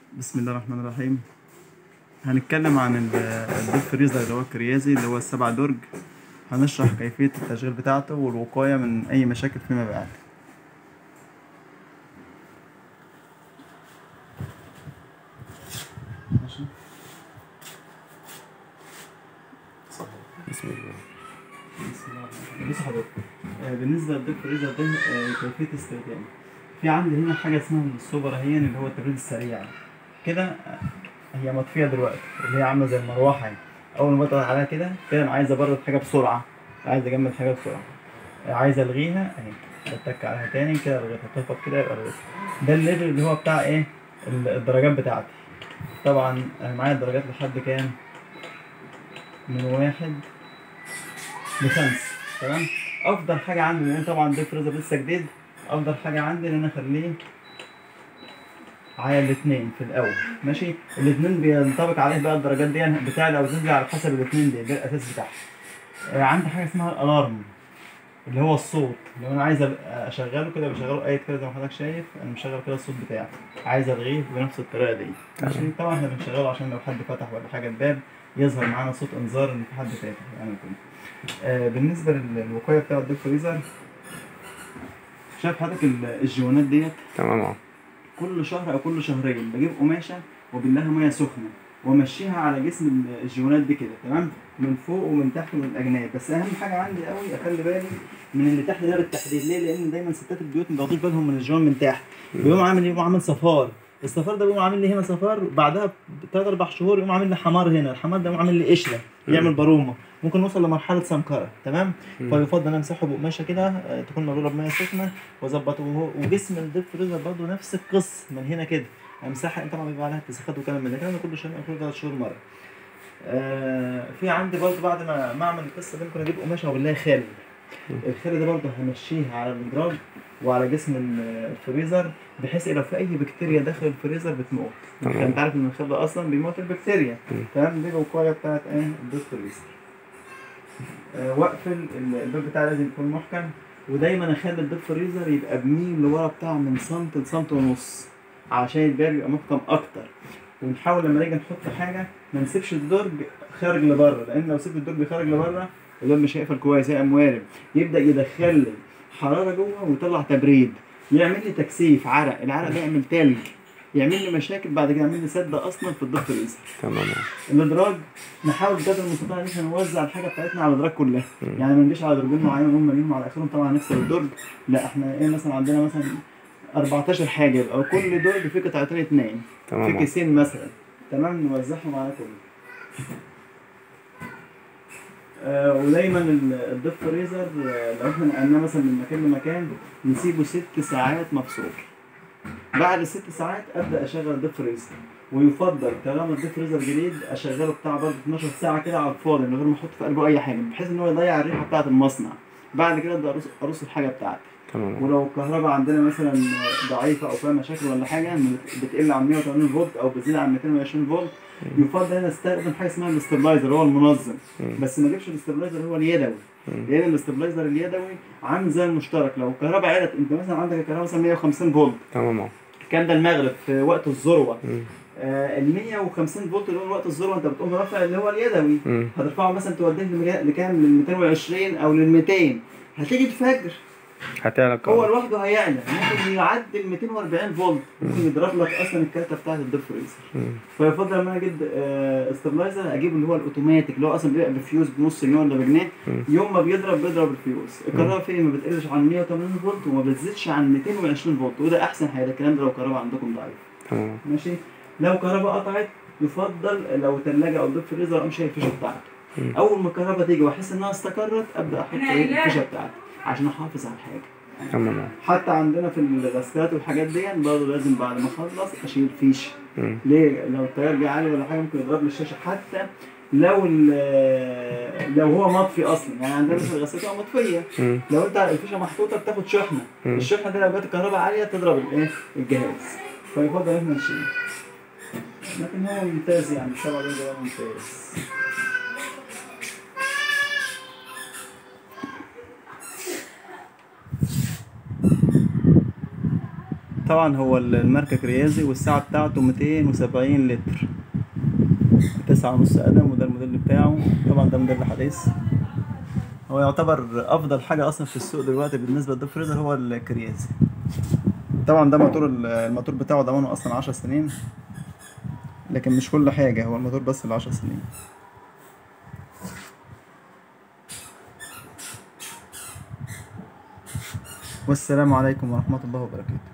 بسم الله الرحمن الرحيم هنتكلم عن ال- الديب فريزر اللي هو الكريازي اللي هو السبع درج هنشرح كيفية التشغيل بتاعته والوقاية من أي مشاكل فيما بعد ماشي بسم الله بسم الله الرحمن الرحيم. بص حضرتك آه، بالنسبة للديب فريزر ده آه، كيفية استخدامه في عندي هنا حاجة اسمها السوبر هين اللي هو التبريد السريع كده آه، هي مطفية دلوقتي اللي هي عاملة زي المروحة يعني. أول ما بضغط عليها كده كده أنا عايز أبرد حاجة بسرعة عايز أجمد حاجة بسرعة آه، عايز ألغيها أهي بتك عليها تاني كده ألغيتها تخبط كده يبقى ألغيتها ده الليفل اللي هو بتاع إيه ال- الدرجات بتاعتي طبعا أنا معايا الدرجات لحد كام من واحد لخمسة تمام افضل حاجه عندي لان طبعا ده فريزر لسه جديد افضل حاجه عندي ان انا اخليه على الاثنين في الاول ماشي الاثنين بينطبق عليه بقى الدرجات دي بتاع الاوزان دي على حسب الاثنين دي ده الاساس بتاعها آه عندي حاجه اسمها الالارم اللي هو الصوت لو انا عايز أب- اشغله كده بشغله اي كده زي ما حضرتك شايف انا مشغل كده الصوت بتاعي عايز الغيه بنفس الطريقه دي ماشي طبعا احنا بنشغله عشان لو حد فتح ولا حاجه الباب يظهر معانا صوت انذار ان في حد فاتح يعني كده آه بالنسبه للوقايه بتاع الديب فريزر شايف حضرتك ال- الجوانات ديت تمام اه كل شهر او كل شهرين بجيب قماشه وبالله ميه سخنه وامشيها على جسم ال- الجوانات دي كده تمام من فوق ومن تحت ومن الاجناب بس اهم حاجه عندي قوي اخلي بالي من اللي تحت ده بالتحديد ليه لان دايما ستات البيوت ما بياخدوش بالهم من الجوان من تحت بيقوم عامل ايه يقوم عامل صفار الصفار ده بيقوم عامل لي هنا صفار بعدها بثلاث اربع شهور يقوم عامل لي حمار هنا الحمار ده يقوم عامل لي قشره يعمل برومه ممكن نوصل لمرحله سمكره تمام فيفضل ان انا امسحه بقماشه كده آه، تكون مبلوله بميه سخنه واظبطه وهو- وجسم الديب فريزر برضه نفس القصه من هنا كده امسحها طبعا بيبقى عليها اتساخات وكلام من ده الكلام ده كل شهر كل ثلاث شهور مره آه في عندي برضه بعد ما ما اعمل القصه دي ممكن اجيب قماشه وبالله خالي الخالي ده برضه همشيه على الادراج وعلى جسم ال- الفريزر بحيث لو في اي بكتيريا داخل الفريزر بتموت تمام. انت عارف ان الخل ده اصلا بيموت البكتيريا مم. تمام دي الوقايه بتاعت ايه الديب فريزر آه، واقفل ال- الباب بتاعي لازم يكون محكم ودايما اخلي الديب فريزر يبقى بميل لورا بتاعه من سنت لسنت ونص عشان الباب يبقى محكم اكتر ونحاول لما نيجي نحط حاجه ما نسيبش الدرج خارج لبره لان لو سبت الدرج خارج لبره الباب مش هيقفل كويس هيبقى موارب يبدا يدخل لي حراره جوه ويطلع تبريد يعمل لي تكثيف عرق العرق ده يعمل تلج يعمل لي مشاكل بعد كده يعمل لي سد اصلا في الديب فريزر تمام اه الادراج نحاول بقدر المستطاع ان احنا نوزع الحاجه بتاعتنا على الادراج كلها مم. يعني ما نجيش على درجين معينين ونقوم مالينهم على اخرهم طبعا هنكسر الدرج لا احنا ايه مثلا عندنا مثلا 14 حاجه يبقى كل درج فيه قطعتين اتنين في تمام اه كيسين مثلا تمام نوزعهم على كله آه ودايما ال- الديب فريزر آه، لو احنا نقلناه مثلا من مكان لمكان نسيبه ست ساعات مفصول بعد الست ساعات ابدا اشغل الديب فريزر ويفضل طالما الديب فريزر جديد اشغله بتاع برضه 12 ساعه كده على الفاضي من غير ما احط في قلبه اي حاجه بحيث ان هو يضيع الريحه بتاعه المصنع بعد كده ابدا ارص ارص الحاجه بتاعتي تمام اه ولو الكهرباء عندنا مثلا ضعيفه او فيها مشاكل ولا حاجه بتقل عن 180 فولت او بتزيد عن 220 فولت يفضل هنا استخدم حاجه اسمها الاستابلايزر هو المنظم مم. بس ما اجيبش الاستابلايزر هو اليدوي مم. لان الاستابلايزر اليدوي عامل زي المشترك لو الكهرباء علت انت مثلا عندك الكهرباء مثلا 150 فولت تمام اه الكلام ده المغرب في وقت الذروه مم. آه ال 150 فولت اللي هو وقت الذروه انت بتقوم رافع اللي هو اليدوي مم. هترفعه مثلا توديه لمجا- لكام لل 220 او لل 200 هتيجي الفجر هتعلق هو اه لوحده هيعلى ممكن يعدي ال 240 فولت ممكن يضرب لك اصلا الكارته بتاعت الديب فريزر مم. فيفضل لما انا اجيب آه، استابلايزر اجيب اللي هو الاوتوماتيك اللي هو اصلا بيبقى بفيوز بنص جنيه ولا بجنيه مم. يوم ما بيضرب بيضرب الفيوز الكهرباء فيه ما بتقلش عن 180 فولت وما بتزيدش عن 220 فولت وده احسن حاجه الكلام ده لو الكهرباء عندكم ضعيف تمام ماشي لو كهرباء قطعت يفضل لو ثلاجه او ديب فريزر امشي الفيشه بتاعته مم. اول ما الكهرباء تيجي واحس انها استقرت ابدا احط إيه الفيشه بتاعتي عشان احافظ على الحاجه تمام اه حتى عندنا في الغسالات والحاجات دي برضه لازم بعد ما اخلص اشيل فيشه مم. ليه لو التيار جه عالي ولا حاجه ممكن يضرب لي الشاشه حتى لو ال- لو هو مطفي اصلا يعني عندنا مثلا الغسالات تبقى مطفيه مم. لو انت الفيشه محطوطه بتاخد شحنه مم. الشحنه دي لو جت الكهرباء عاليه تضرب الايه الجهاز فيفضل ان احنا نشيل لكن هو ممتاز يعني السبعة ده ده ممتاز طبعا هو الماركة كريازي والساعة بتاعته 270 لتر تسعة ونص قدم وده الموديل بتاعه طبعا ده موديل حديث هو يعتبر افضل حاجة اصلا في السوق دلوقتي بالنسبة للديب فريزر هو الكريازي طبعا ده موتور الموتور بتاعه ضمانه اصلا عشر سنين لكن مش كل حاجة هو الموتور بس العشر سنين والسلام عليكم ورحمة الله وبركاته